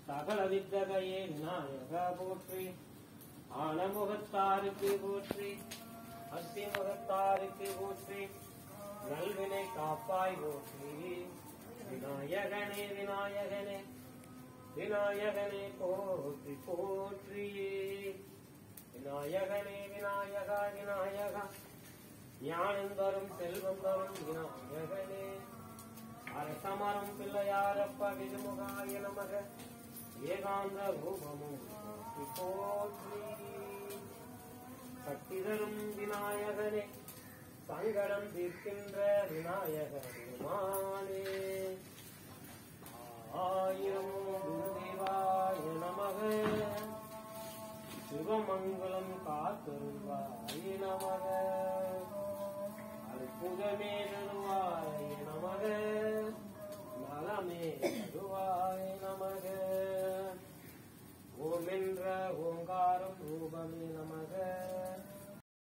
சகல வித்தகையே விநாயக போற்றி ஆனமுகத்தாருக்கு போற்றி அத்திமுகத்தாருக்கு போற்றி நல்வினை காப்பாய் போற்றி விநாயகனே விநாயகனே விநாயகனே போற்றி போற்றி விநாயகனே விநாயகா விநாயகா ஞானம் தரும் செல்வம் தரும் விநாயகனே அரசமரம் பிள்ளையாரப்ப விதுமுகாய நமக ஏகாந்த ரூபமும் போற்றி போற்றி சக்தி தரும் விநாயகனே சங்கடம் தீர்க்கின்ற விநாயக பெருமானே ஆயிரம் தேவாய நமக சிவமங்கலம் காத்தருவாய நமக அற்புதமே தருவாய நமக நலமே தருவாய நமக ஓம் என்ற ஓங்காரம் ரூபமே நமக